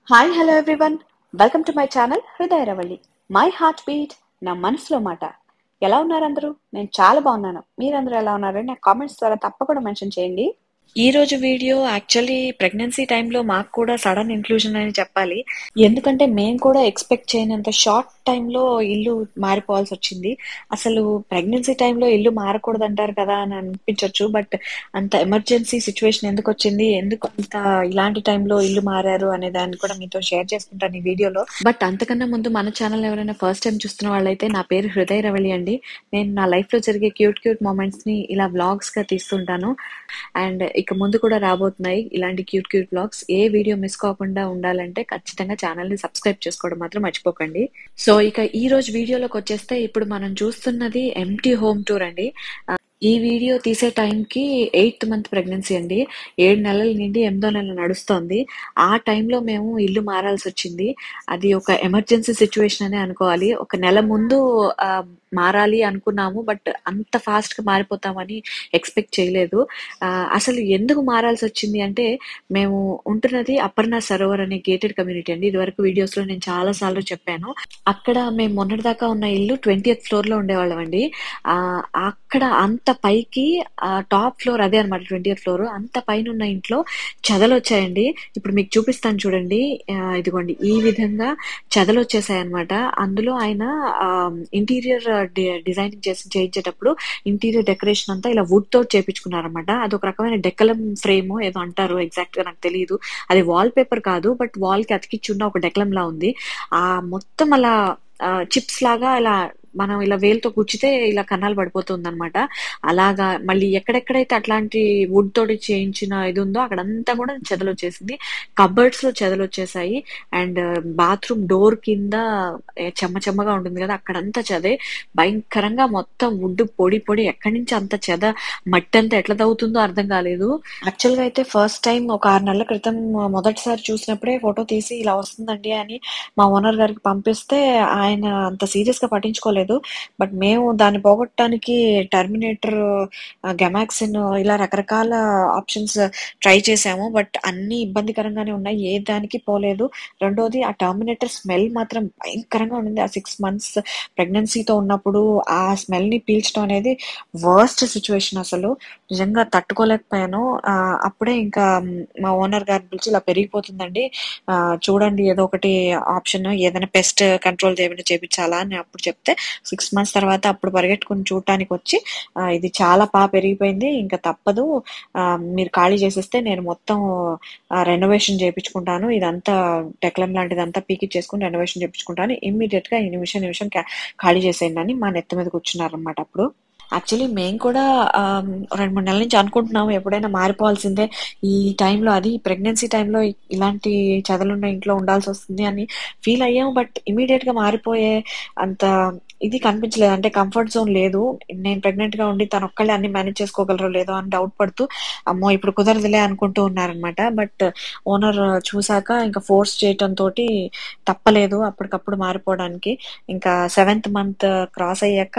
Hi hello everyone welcome to my channel Hrudaya Ravali my heart beat నా మనసులో మాట ఎలా ఉన్నారు అందరూ నేను చాలా బాగున్నాను మీరందరూ ఎలా ఉన్నారు నా కామెంట్స్ ద్వారా తప్పకుండా మెన్షన్ చేయండి ఈ రోజు వీడియో యాక్చువల్లీ ప్రెగ్నెన్సీ టైంలో మాకు కూడా సడన్ ఇంక్లూజన్ అని చెప్పాలి ఎందుకంటే మేము కూడా ఎక్స్పెక్ట్ చేయనంత షార్ట్ టైంలో ఇల్లు మారిపోవాల్సి వచ్చింది అసలు ప్రెగ్నెన్సీ టైంలో ఇల్లు మారకూడదు అంటారు కదా అని అనిపించవచ్చు బట్ అంత ఎమర్జెన్సీ సిచ్యువేషన్ ఎందుకు వచ్చింది ఎందుకు అంత ఇలాంటి టైంలో ఇల్లు మారారు అనే దాన్ని కూడా మీతో షేర్ చేసుకుంటాను ఈ వీడియోలో బట్ అంతకన్నా ముందు మన ఛానల్ ఎవరైనా ఫస్ట్ టైం చూస్తున్న వాళ్ళైతే నా పేరు హృదయ రవళి అండి నేను నా లైఫ్ లో జరిగే క్యూట్ క్యూట్ మూమెంట్స్ ని ఇలా వ్లాగ్స్ గా తీస్తుంటాను అండ్ ఇక ముందు కూడా రాబోతున్నాయి ఇలాంటి క్యూట్ క్యూట్ వ్లాగ్స్ ఏ వీడియో మిస్ కాకుండా ఉండాలంటే ఖచ్చితంగా ఛానల్ ని సబ్స్క్రైబ్ చేసుకోవడం మాత్రం మర్చిపోకండి సో ఇక ఈ రోజు వీడియోలోకి వచ్చేస్తే ఇప్పుడు మనం చూస్తున్నది ఎంటీ హోమ్ టూర్ అండి ఆ, ఈ వీడియో తీసే టైంకి ఎయిత్ మంత్ ప్రెగ్నెన్సీ అండి ఏడు నెలల నుండి ఎనిమిదో నెల నడుస్తోంది ఆ టైంలో మేము ఇల్లు మారాల్సి వచ్చింది అది ఒక ఎమర్జెన్సీ సిచ్యువేషన్ అనే అనుకోవాలి ఒక నెల ముందు ఆ, మారాలి అనుకున్నాము బట్ అంత ఫాస్ట్ గా మారిపోతామని ఎక్స్పెక్ట్ చేయలేదు ఆ, అసలు ఎందుకు మారాల్సి వచ్చింది అంటే మేము ఉంటున్నది అపర్ణ సరోవర్ అనే గేటెడ్ కమ్యూనిటీ అండి ఇదివరకు వీడియోస్ లో నేను చాలా సార్లు చెప్పాను అక్కడ మేము మొన్నటిదాకా ఉన్న ఇల్లు ట్వంటీ ఫ్లోర్ లో ఉండేవాళ్ళం అండి ఆ అక్కడ అంత పైకి ఆ టాప్ ఫ్లోర్ అదే అనమాట ట్వంటీ ఫ్లోర్ అంత పైన ఉన్న ఇంట్లో చెదలు వచ్చాయండి ఇప్పుడు మీకు చూపిస్తాను చూడండి ఆ, ఇదిగోండి ఈ విధంగా చెదలు వచ్చేసాయి అనమాట అందులో ఆయన ఇంటీరియర్ డిజైనింగ్ చేసి చేయించేటప్పుడు ఇంటీరియర్ డెకరేషన్ అంతా ఇలా వుడ్ తో చేపించుకున్నారనమాట అది ఒక రకమైన డెక్కలం ఫ్రేమ్ ఏదో అంటారు ఎగ్జాక్ట్ గా నాకు తెలియదు అది వాల్ పేపర్ కాదు బట్ వాల్ కి అతికిచ్చున్న ఒక డెక్కలం లా ఉంది ఆ మొత్తం అలా చిప్స్ లాగా ఇలా మనం ఇలా వేలుతో కూర్చితే ఇలా కన్నాలు పడిపోతుంది అనమాట అలాగా మళ్ళీ ఎక్కడెక్కడైతే అట్లాంటి వుడ్ తోటి చేయించిన ఇది ఉందో అక్కడంతా కూడా చెదలు వచ్చేసింది కబర్డ్స్ లో చెదలు వచ్చేసాయి అండ్ బాత్రూమ్ డోర్ కింద ఏ, చెమ్మ చెమ్మగా ఉంటుంది కదా అక్కడంతా చెదే భయంకరంగా మొత్తం వుడ్ పొడి పొడి ఎక్కడి నుంచి అంత చెద మట్టి అంతా ఎట్లా తవ్వుతుందో అర్థం కాలేదు యాక్చువల్ గా అయితే ఫస్ట్ టైం ఒక ఆరు నెలల క్రితం మొదటిసారి చూసినప్పుడే ఫోటో తీసి ఇలా వస్తుందండి అని మా ఓనర్ గారికి పంపిస్తే ఆయన అంత సీరియస్ గా పట్టించుకోలేదు బట్ మేము దాన్ని పోగొట్టడానికి టర్మినేటర్ గెమాక్సిన్ ఇలా రకరకాల ఆప్షన్స్ ట్రై చేసాము బట్ అన్ని ఇబ్బందికరంగానే ఉన్నాయి ఏ దానికి పోలేదు రెండోది ఆ టర్మినేటర్ స్మెల్ మాత్రం భయంకరంగా ఉండింది ఆ సిక్స్ మంత్స్ ప్రెగ్నెన్సీతో ఉన్నప్పుడు ఆ స్మెల్ ని పీల్చడం అనేది వర్స్ట్ సిచ్యువేషన్ అసలు నిజంగా తట్టుకోలేకపోయాను ఆ, అప్పుడే ఇంకా మ్, మా ఓనర్ గారిని పిలిచి ఇలా పెరిగిపోతుందండి ఆ, చూడండి ఏదో ఒకటి ఆప్షన్ ఏదైనా పెస్ట్ కంట్రోల్ ఏమైనా చేపించాలా అని అప్పుడు చెప్తే సిక్స్ మంత్స్ తర్వాత అప్పుడు పరిగెట్టుకుని చూడటానికి వచ్చి ఆ, ఇది చాలా బాగా పెరిగిపోయింది ఇంకా తప్పదు ఆ, మీరు ఖాళీ చేసేస్తే నేను మొత్తం రెనోవేషన్ చేయించుకుంటాను ఇదంతా టెక్లం లాంటిదంతా పీకి చేసుకుని రెనోవేషన్ చేయించుకుంటాను ఇమ్మీడియట్ గా ఈ నిమిషం నిమిషం కా- ఖాళీ చేసేయండి అని మా నెత్తి మీద కూర్చున్నారనమాట అప్పుడు యాక్చువల్లీ మేము కూడా ఆమ్, రెండు మూడు నెలల నుంచి అనుకుంటున్నాము ఎప్పుడైనా మారిపోవాల్సిందే ఈ టైంలో అది ప్రెగ్నెన్సీ టైంలో ఇలాంటి చదలున్న ఇంట్లో ఉండాల్సి వస్తుంది అని ఫీల్ అయ్యాము బట్ ఇమీడియట్ గా మారిపోయే అంత ఇది కనిపించలేదు అంటే కంఫర్ట్ జోన్ లేదు నేను ప్రెగ్నెంట్ గా ఉండి తను ఒక్కళ్ళే అన్ని మేనేజ్ చేసుకోగలరో లేదో అని డౌట్ పడుతూ అమ్మో ఇప్పుడు కుదరదులే అనుకుంటూ ఉన్నారనమాట బట్ ఓనర్ చూసాక ఇంకా ఫోర్స్ చేయటం తోటి తప్పలేదు అప్పటికప్పుడు మారిపోవడానికి ఇంకా సెవెంత్ మంత్ క్రాస్ అయ్యాక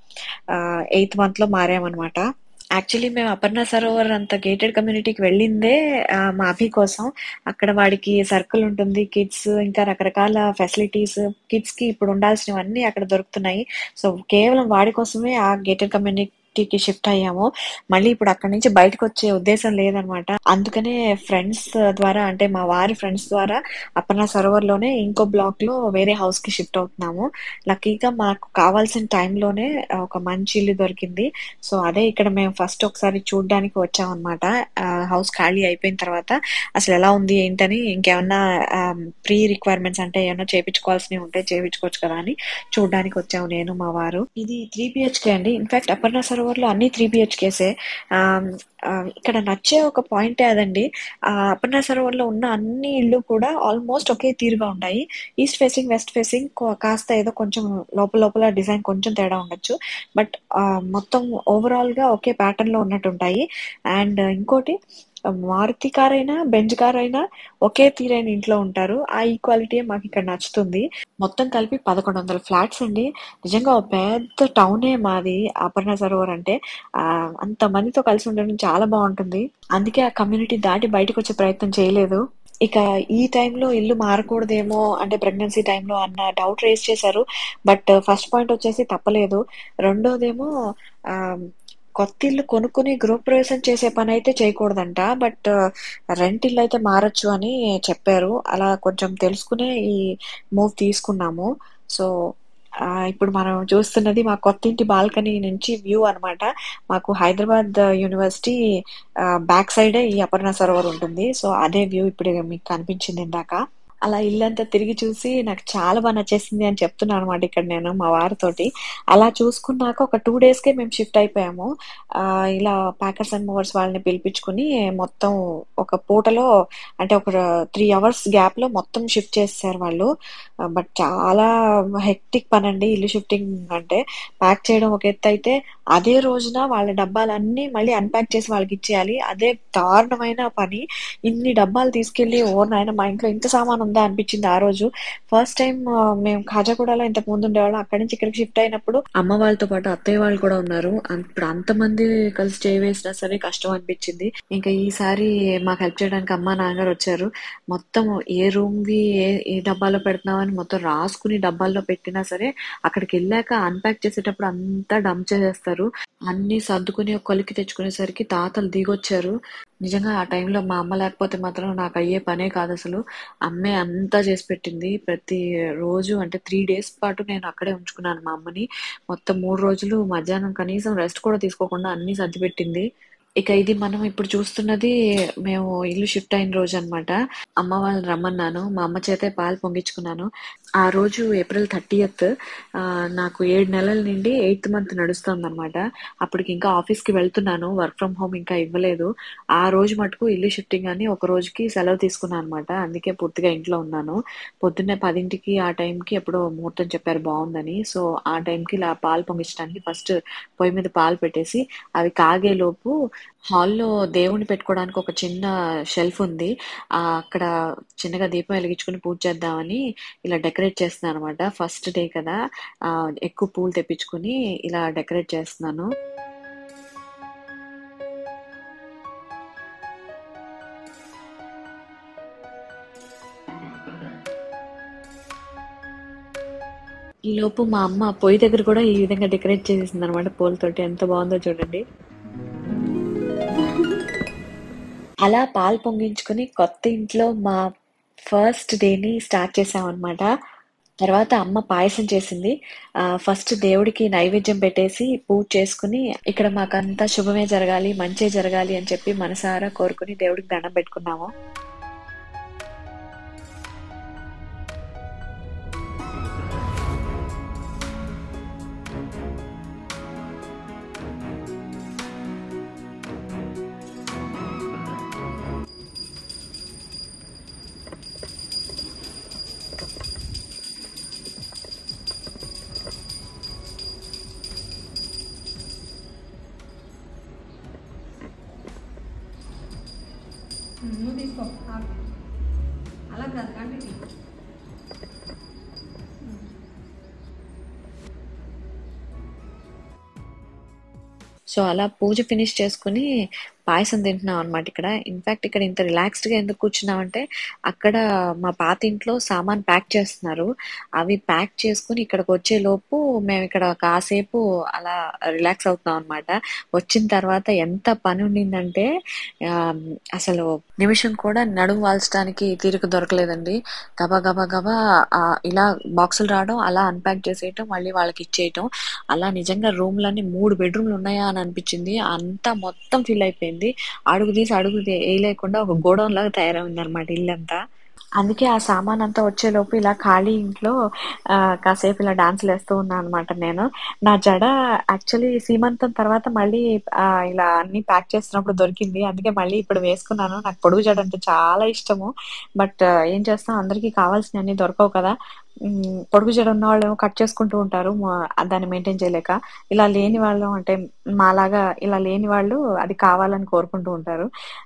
ఎయిత్ మంత్ లో మారామన్నమాట యాక్చువల్లీ మేము అపర్ణ సరోవర్ అంత గేటెడ్ కమ్యూనిటీకి వెళ్ళిందే ఆ, మా అభి కోసం అక్కడ వాడికి సర్కిల్ ఉంటుంది కిడ్స్ ఇంకా రకరకాల ఫెసిలిటీస్ కిడ్స్ కి ఇప్పుడు ఉండాల్సినవన్నీ అక్కడ దొరుకుతున్నాయి సో కేవలం వాడి కోసమే ఆ గేటెడ్ కమ్యూనిటీకి షిఫ్ట్ అయ్యాము మళ్ళీ ఇప్పుడు అక్కడ నుంచి బయటకు వచ్చే ఉద్దేశం లేదనమాట అందుకనే ఫ్రెండ్స్ ద్వారా అంటే మా వారి ఫ్రెండ్స్ ద్వారా అపర్ణ సరోవర్ లోనే ఇంకో బ్లాక్ లో వేరే హౌస్ కి షిఫ్ట్ అవుతున్నాము లక్కీగా మాకు కావాల్సిన టైంలోనే ఒక మంచి ఇల్లు దొరికింది సో అదే ఇక్కడ మేము ఫస్ట్ ఒకసారి చూడడానికి వచ్చాం అనమాట హౌస్ ఖాళీ అయిపోయిన తర్వాత అసలు ఎలా ఉంది ఏంటని ఇంకేమన్నా ప్రీ రిక్వైర్మెంట్స్ అంటే ఏమన్నా చేపించుకోవాల్సినవి ఉంటే చేపించుకోవచ్చు కదా అని చూడడానికి వచ్చాము నేను మా వారు ఇది త్రీ బిహెచ్కే అండి ఇన్ఫాక్ట్ అపర్ణ సరోవర్ లో అన్ని త్రీ బిహెచ్కేసే ఇక్కడ నచ్చే ఒక పాయింటే అదండి ఆ అపర్ణ సరోవర్ లో ఉన్న అన్ని ఇళ్ళు కూడా ఆల్మోస్ట్ ఒకే తీరుగా ఉంటాయి ఈస్ట్ ఫేసింగ్ వెస్ట్ ఫేసింగ్ కాస్త ఏదో కొంచెం లోపల లోపల డిజైన్ కొంచెం తేడా ఉండొచ్చు బట్ మొత్తం ఓవరాల్ గా ఒకే ప్యాటర్న్ లో ఉన్నట్టు ఉంటాయి అండ్ ఇంకోటి మారుతి కార్ అయినా బెంజ్ కార్ అయినా ఒకే తీరైన ఇంట్లో ఉంటారు ఆ ఈక్వాలిటీ మాకు ఇక్కడ నచ్చుతుంది మొత్తం కలిపి పదకొండు వందల ఫ్లాట్స్ అండి నిజంగా ఒక పెద్ద టౌనే మాది అపర్ణ సరోవర్ అంటే ఆ అంత మందితో కలిసి ఉండడం చాలా బాగుంటుంది అందుకే ఆ కమ్యూనిటీ దాటి బయటకు వచ్చే ప్రయత్నం చేయలేదు ఇక ఈ టైంలో ఇల్లు మారకూడదేమో అంటే ప్రెగ్నెన్సీ టైంలో అన్న డౌట్ రేజ్ చేశారు. బట్ ఫస్ట్ పాయింట్ వచ్చేసి తప్పలేదు. రెండోదేమో ఆహ్, కొత్తిల్లు కొనుక్కొని గృహప్రవేశం చేసే పనైతే చేయకూడదంట. బట్ రెంట్ ఇల్లయితే మారొచ్చు అని చెప్పారు. అలా కొంచెం తెలుసుకునే ఈ మూవ్ తీసుకున్నాము. సో, ఆహ్, ఇప్పుడు మనం చూస్తున్నది మా కొత్తింటి బాల్కనీ నుంచి వ్యూ అనమాట. మాకు హైదరాబాద్ యూనివర్సిటీ ఆహ్, బ్యాక్ సైడే ఈ అపర్ణ సరోవర్ ఉంటుంది. సో, అదే వ్యూ ఇప్పుడు మీకు కనిపించింది ఇందాక. అలా ఇల్లంతా తిరిగి చూసి నాకు చాలా బా నచ్చేసింది అని చెప్తున్నాననమాట ఇక్కడ నేను మా వారితోటి. అలా చూసుకున్నాక ఒక 2 డేస్‌కే మేము షిఫ్ట్ అయిపోయాము. ఆహ్, ఇలా ప్యాకర్స్ అండ్ మూవర్స్ వాళ్ళని పిలిపించుకొని మొత్తం ఒక పూటలో అంటే ఒక 3 అవర్స్ గ్యాప్‌లో మొత్తం షిఫ్ట్ చేసేసారు వాళ్ళు. ఆహ్, బట్ చాలా హెక్టిక్ పనండి ఇల్లు షిఫ్టింగ్ అంటే. ప్యాక్ చేయడం ఒక ఎత్తయితే, అదే రోజున వాళ్ళ డబ్బాలన్నీ మళ్ళీ అన్‌ప్యాక్ చేసి వాళ్ళకిచ్చేయాలి. అదే దారుణమైన పని. ఇన్ని డబ్బాలు తీసుకెళ్ళి ఓ నాయన మా ఇంట్లో ఇంత సామానుందా అనిపించింది ఆ రోజు. ఫస్ట్ టైమ్ మేము ఖాజాగూడలో ఇంతకు ముందు ఉండేవాళ్ళం. అక్కడి నుంచి ఇక్కడికి షిఫ్ట్ అయినప్పుడు అమ్మ వాళ్ళతో పాటు అత్తయ్య వాళ్ళు కూడా ఉన్నారు. అన్ ఇప్పుడు అంతమంది కలిసి స్టే వేసినా సరే కష్టం అనిపించింది. ఇంకా ఈసారి మాకు హెల్ప్ చేయడానికి అమ్మ, నాన్నగారు వచ్చారు. మొత్తం ఏ రూమ్‌వి ఏ ఏ డబ్బాలో పెడుతున్నాం అని మొత్తం రాసుకొని డబ్బాల్లో పెట్టినా సరే అక్కడికెళ్ళాక అన్‌ప్యాక్ చేసేటప్పుడు అంతా డంప్ చేసేస్తారు. అన్నీ సర్దుకొని ఒక కొలిక్కి తెచ్చుకునేసరికి తాతలు దిగొచ్చారు. నిజంగా ఆ టైంలో మా అమ్మ లేకపోతే మాత్రం నాకయ్యే పనే కాదసలు. అమ్మే అంతా చేసి పెట్టింది. ప్రతి రోజు అంటే 3 డేస్ పాటు నేను అక్కడే ఉంచుకున్నాను మా అమ్మని. మొత్తం 3 రోజులు మధ్యాహ్నం కనీసం రెస్ట్ కూడా తీసుకోకుండా అన్నీ సర్దిపెట్టింది. ఇక ఇది మనం ఇప్పుడు చూస్తున్నది మేము ఇల్లు షిఫ్ట్ అయిన రోజనమాట. అమ్మ వాళ్ళని రమ్మన్నాను. మా అమ్మ చేతే పాలు పొంగించుకున్నాను. ఆ రోజు ఏప్రిల్ 30థ్ ఆహ్, నాకు 7 నెలల నుండి ఎయిత్ మంత్ నడుస్తోందనమాట. అప్పటికింకా ఆఫీస్‌కి వెళ్తున్నాను. వర్క్ ఫ్రమ్ హోమ్ ఇంకా ఇవ్వలేదు. ఆ రోజు మటుకు ఇల్లు షిఫ్టింగ్ అని ఒక రోజుకి సెలవు తీసుకున్నా అనమాట. అందుకే పూర్తిగా ఇంట్లో ఉన్నాను. పొద్దున్నే 10కి ఆ టైంకి ఎప్పుడో ముహూర్తం చెప్పారు బావుందని. సో, ఆ టైంకి ఇలా పాలు పొంగించడానికి ఫస్ట్ పొయ్యి మీద పాలు పెట్టేసి అవి కాగేలోపు హాల్‌లో దేవుడిని పెట్టుకోవడానికి ఒక చిన్న షెల్ఫ్ ఉంది. ఆహ్, అక్కడ చిన్నగా దీపం వెలిగించుకొని పూజ చేద్దామని ఇలా డెకరేట్ చేస్తున్నాననమాట. ఫస్ట్ డే కదా! ఆహ్, ఎక్కువ పూలు తెప్పించుకొని ఇలా డెకరేట్ చేస్తున్నాను. ఈలోపు మా అమ్మ పొయ్యి దగ్గర కూడా ఈ విధంగా డెకరేట్ చేసేసిందనమాట పూలతోటి. ఎంత బావుందో చూడండి. అలా పాలు పొంగించుకొని కొత్త ఇంట్లో మా ఫస్ట్ డేని స్టార్ట్ చేశామనమాట. తర్వాత అమ్మ పాయసం చేసింది. ఆహ్, ఫస్ట్ దేవుడికి నైవేద్యం పెట్టేసి పూజ చేసుకొని, ఇక్కడ మాకంతా శుభమే జరగాలి, మంచే జరగాలి అని చెప్పి మనసారా కోరుకొని దేవుడికి దండం పెట్టుకున్నాము. నువ్వు తీసుకో ఆగు. అలా కాదు కంటిన్యూ సో, అలా పూజ ఫినిష్ చేసుకొని పాయసం తింటున్నాం అనమాట ఇక్కడ. ఇన్‌ఫాక్ట్ ఇక్కడ ఇంత రిలాక్స్డ్‌గా ఎందుకు కూర్చున్నామంటే, అక్కడ మా పాత ఇంట్లో సామాను ప్యాక్ చేస్తున్నారు. అవి ప్యాక్ చేసుకొని ఇక్కడికొచ్చేలోపు మేమిక్కడ కాసేపు అలా రిలాక్స్ అవుతున్నాం అనమాట. వచ్చిన తర్వాత ఎంత పని ఉండిందంటే ఆహ్, అసలు నిమిషం కూడా నడుము వాల్చడానికి తీరిక దొరకలేదండి. గబా గబా గబా ఆహ్, ఇలా బాక్సులు రావడం, అలా అన్‌ప్యాక్ చేసేయటం, మళ్ళీ వాళ్ళకిచ్చేయటం. అలా నిజంగా రూమ్‌లన్నీ 3 బెడ్‌రూమ్‌లు ఉన్నాయా అని అనిపించింది. అంతా మొత్తం ఫిల్ అయిపోయింది. అడుగు తీసి అడుగు దే ఏయలేకుండా ఒక గోడౌన్‌లాగా తయారైందనమాట ఇల్లంతా. అందుకే ఆ సామానంతా వచ్చేలోపు ఇలా ఖాళీ ఇంట్లో ఆహ్, కాసేపు ఇలా డాన్సులేస్తూ ఉన్నా అనమాట నేను. నా జడ యాక్చువల్లీ సీమంతం తర్వాత మళ్ళీ ఆహ్, ఇలా అన్నీ ప్యాక్ చేస్తున్నప్పుడు దొరికింది. అందుకే మళ్ళీ ఇప్పుడు వేసుకున్నాను. నాకు పొడుగు జడ అంటే చాలా ఇష్టము. బట్ ఏం చేస్తాం అందరికీ కావాల్సినయన్నీ దొరకవు కదా! మ్, పొడుగు జడ ఉన్న వాళ్ళు కట్ చేసుకుంటూ ఉంటారు మా- దాన్ని మెయింటైన్ చేయలేక ఇలా లేని వాళ్ళు అంటే మాలాగా ఇలా లేని వాళ్ళు అది కావాలని కోరుకుంటూ ఉంటారు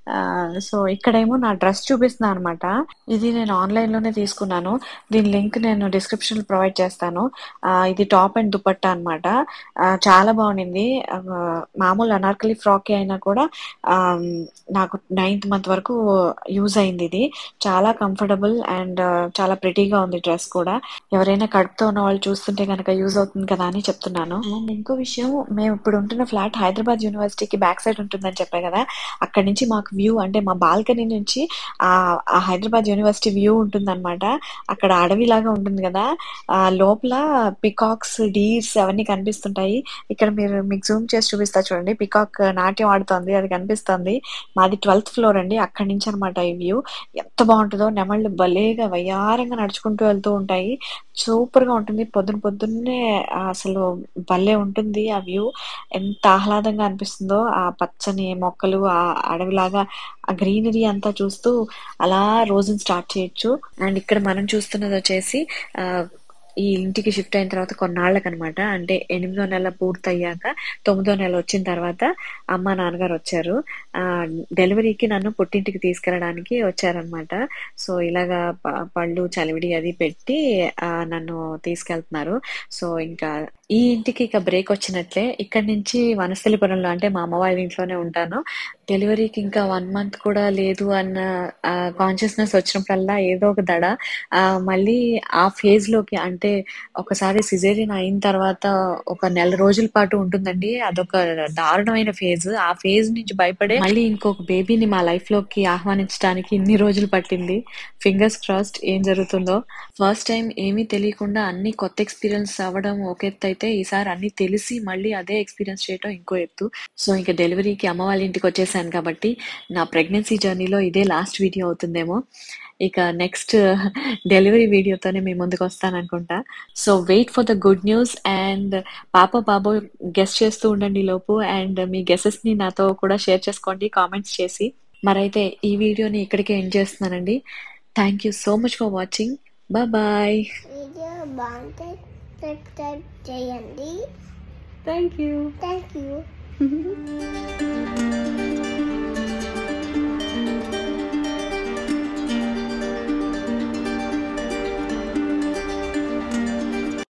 సో ఇక్కడేమో నా డ్రెస్ చూపిస్తున్నా అనమాట ఇది నేను ఆన్లైన్ లోనే తీసుకున్నాను దీని లింక్ నేను డిస్క్రిప్షన్ లో ప్రొవైడ్ చేస్తాను ఆ, ఇది టాప్ అండ్ దుపట్టా అనమాట చాలా బాగుండింది ఆ, మామూలు అనార్కలి ఫ్రాక్ అయినా కూడా ఆ, నాకు నైన్త్ మంత్ వరకు యూజ్ అయింది ఇది చాలా కంఫర్టబుల్ అండ్ చాలా ప్రిటీగా ఉంది డ్రెస్ కూడా ఎవరైనా కడుపుతో ఉన్న వాళ్ళు చూస్తుంటే కనుక యూజ్ అవుతుంది కదా అని చెప్తున్నాను అండ్ ఇంకో విషయం మేము ఇప్పుడు ఉంటున్న ఫ్లాట్ హైదరాబాద్ యూనివర్సిటీకి బ్యాక్ సైడ్ ఉంటుందని చెప్పాను కదా అక్కడ నుంచి మాకు వ్యూ అంటే మా బాల్కనీ నుంచి ఆ ఆ హైదరాబాద్ యూనివర్సిటీ వ్యూ ఉంటుందన్నమాట అక్కడ అడవిలాగా ఉంటుంది కదా ఆ లోపల పికాక్స్ డీర్స్ అవన్నీ కనిపిస్తుంటాయి ఇక్కడ మీరు మీకు జూమ్ చేసి చూపిస్తా చూడండి పికాక్ నాట్యం ఆడుతోంది అది కనిపిస్తుంది మాది ట్వెల్త్ ఫ్లోర్ అండి అక్కడి నుంచి అనమాట ఈ వ్యూ ఎంత బాగుంటుందో నెమళ్ళు భలేగా వయ్యారంగా నడుచుకుంటూ వెళ్తూ ఉంటాయి సూపర్ గా ఉంటుంది పొద్దున పొద్దున్నే ఆ అసలు భలే ఉంటుంది ఆ వ్యూ ఎంత ఆహ్లాదంగా అనిపిస్తుందో ఆ పచ్చని మొక్కలు ఆ అడవిలాగా ఆ గ్రీనరీ అంతా చూస్తూ అలా రోజుని స్టార్ట్ చేయొచ్చు అండ్ ఇక్కడ మనం చూస్తున్నది వచ్చేసి ఆ ఈ ఇంటికి షిఫ్ట్ అయిన తర్వాత కొన్నాళ్ళకి అనమాట అంటే ఎనిమిదో నెల పూర్తయ్యాక తొమ్మిదో నెల వచ్చిన తర్వాత అమ్మ నాన్నగారు వచ్చారు ఆ డెలివరీకి నన్ను పుట్టింటికి తీసుకెళ్ళడానికి వచ్చారనమాట సో ఇలాగా ప- పళ్ళు చలివిడి అది పెట్టి ఆ, నన్ను తీసుకెళ్తున్నారు సో ఇంకా ఈ ఇంటికి ఇక బ్రేక్ వచ్చినట్లే ఇక్కడ నుంచి వనస్థలిపురంలో అంటే మా అమ్మ వాళ్ళ ఇంట్లోనే ఉంటాను డెలివరీకి ఇంకా వన్ మంత్ కూడా లేదు అన్న కాన్షియస్నెస్ వచ్చినప్పుడల్లా ఏదో ఒక దడ ఆ, మళ్ళీ ఆ ఫేజ్ లోకి అంటే ఒకసారి సిజేరియన్ అయిన తర్వాత ఒక నెల రోజుల పాటు ఉంటుందండి అదొక దారుణమైన ఫేజ్ ఆ ఫేజ్ నుంచి భయపడే మళ్ళీ ఇంకొక బేబీని మా లైఫ్ లోకి ఆహ్వానించడానికి ఇన్ని రోజులు పట్టింది ఫింగర్స్ క్రాస్డ్ ఏం జరుగుతుందో ఫస్ట్ టైం ఏమీ తెలియకుండా అన్ని కొత్త ఎక్స్పీరియన్స్ అవ్వడం ఒక ఎత్తు అయితే ఈసారి అన్ని తెలిసి మళ్ళీ అదే ఎక్స్పీరియన్స్ చేయడం ఇంకో ఎత్తు సో ఇంకా డెలివరీకి అమ్మ వాళ్ళ ఇంటికి వచ్చేసాను కాబట్టి నా ప్రెగ్నెన్సీ జర్నీలో ఇదే లాస్ట్ వీడియో అవుతుందేమో ఇక నెక్స్ట్ డెలివరీ వీడియోతోనే మీ ముందుకు వస్తాను అనుకుంటా so wait for the good news and పాప బాబు గెస్ట్ చేస్తూ ఉండండి ఈ లోపు అండ్ మీ guesses ని నాతో కూడా షేర్ చేసుకోండి కామెంట్స్ చేసి మరైతే ఈ వీడియోని ఇక్కడికే ఎండ్ చేస్తున్నానండి thank you so much for watching bye video బాగుంటే సబ్స్క్రైబ్ చేయండి థ్యాంక్ యూ థ్యాంక్ యూ